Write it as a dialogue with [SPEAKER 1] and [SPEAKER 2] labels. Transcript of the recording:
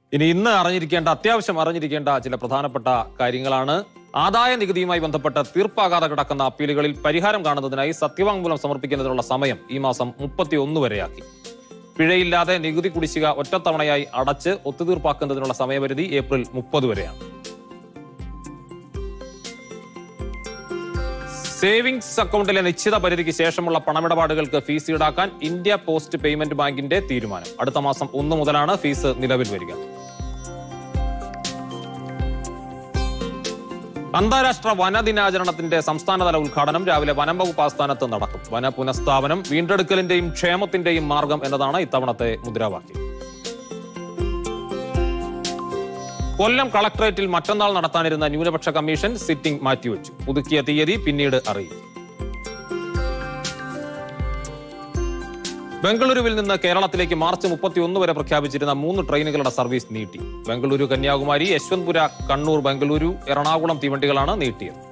[SPEAKER 1] ഇനി ഇന്ന് അറിഞ്ഞിരിക്കേണ്ട അത്യാവശ്യം അറിഞ്ഞിരിക്കേണ്ട ചില പ്രധാനപ്പെട്ട കാര്യങ്ങളാണ് ആദായ നികുതിയുമായി ബന്ധപ്പെട്ട് തീർപ്പാകാതെ കിടക്കുന്ന അപ്പീലുകളിൽ പരിഹാരം കാണുന്നതിനായി സത്യവാങ്മൂലം സമർപ്പിക്കുന്നതിനുള്ള സമയം ഈ മാസം മുപ്പത്തി ഒന്ന് വരെയാക്കി പിഴയില്ലാതെ നികുതി കുടിശ്ശിക ഒറ്റത്തവണയായി അടച്ച് ഒത്തുതീർപ്പാക്കുന്നതിനുള്ള സമയപരിധി ഏപ്രിൽ മുപ്പത് വരെയാണ് സേവിങ്സ് അക്കൗണ്ടിലെ നിശ്ചിത പരിധിക്ക് ശേഷമുള്ള പണമിടപാടുകൾക്ക് ഫീസ് ഈടാക്കാൻ ഇന്ത്യ പോസ്റ്റ് പേയ്മെന്റ് ബാങ്കിന്റെ തീരുമാനം അടുത്ത മാസം ഒന്ന് മുതലാണ് ഫീസ് നിലവിൽ വരിക അന്താരാഷ്ട്ര വനദിനാചരണത്തിന്റെ സംസ്ഥാനതല ഉദ്ഘാടനം രാവിലെ വനം വകുപ്പ് ആസ്ഥാനത്ത് നടക്കും വന പുനഃസ്ഥാപനം വീണ്ടെടുക്കലിന്റെയും ക്ഷേമത്തിന്റെയും മാർഗം എന്നതാണ് ഇത്തവണത്തെ മുദ്രാവാക്യം കൊല്ലം കളക്ടറേറ്റിൽ മറ്റന്നാൾ നടത്താനിരുന്ന ന്യൂനപക്ഷ കമ്മീഷൻ സിറ്റിംഗ് മാറ്റിവെച്ചു പുതുക്കിയ തീയതി പിന്നീട് അറിയിക്കും ബംഗളൂരുവിൽ നിന്ന് കേരളത്തിലേക്ക് മാർച്ച് മുപ്പത്തിയൊന്ന് വരെ പ്രഖ്യാപിച്ചിരുന്ന മൂന്ന് ട്രെയിനുകളുടെ സർവീസ് നീട്ടി ബംഗളൂരു കന്യാകുമാരി യശ്വന്ത്പുര കണ്ണൂർ ബംഗളൂരു എറണാകുളം തീവണ്ടികളാണ് നീട്ടിയത്